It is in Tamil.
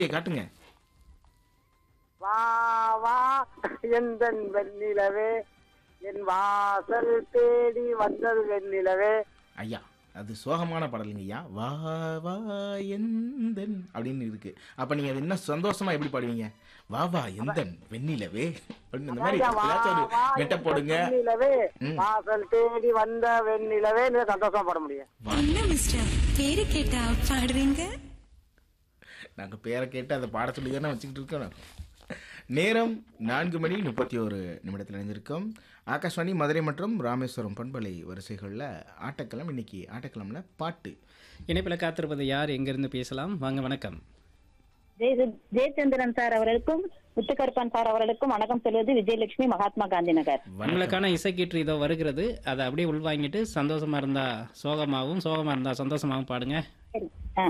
காட்டுங்க வா வா எந்தன் வெண்ணிலவே என் வாசல் தேடி வந்தது வெண்ணிலவே ஐயா அது சோகமான பாடலுங்க ஐயா வா வா எந்தன் அப்படின்னு இருக்கு அப்ப நீங்க அது இன்னும் சந்தோஷமா எப்படி பாடுவீங்க வா வா எந்தன் வெண்ணிலவே அப்படின்னு இந்த மாதிரி அதான் வா, ஏதாச்சும் ஒரு வா, மெட்ட எந்தன் போடுங்க வெண்ணிலவே ம். வாசல் தேடி வந்த வெண்ணிலவே நீ சந்தோஷமா பாட முடியும் என்ன மிஸ்டர் பேரு கேட்டா பாடுறீங்க நாங்க பேரை கேட்டு அதை பாட சொல்லி தானே வச்சுக்கிட்டு இருக்கோம் நேரம் நான்கு மணி முப்பத்தி ஒரு நிமிடத்தில் இணைஞ்சிருக்கோம் ஆகாஷ்வாணி மதுரை மற்றும் ராமேஸ்வரம் பண்பலை வரிசைகளில் ஆட்டக்களம் இன்னைக்கு ஆட்டக்களம்ல பாட்டு இணைப்பில் காத்திருப்பது யார் எங்கிருந்து பேசலாம் வாங்க வணக்கம் ஜெய ஜெயச்சந்திரன் சார் அவர்களுக்கும் முத்துக்கருப்பன் சார் அவர்களுக்கும் வணக்கம் சொல்வது விஜயலட்சுமி மகாத்மா காந்தி நகர் வணக்கம் உங்களுக்கான இசைக்கீற்று இதோ வருகிறது அதை அப்படியே உள்வாங்கிட்டு சந்தோஷமா இருந்தா சோகமாகவும் சோகமா இருந்தா சந்தோஷமாகவும் பாடுங்க சரி. ஆ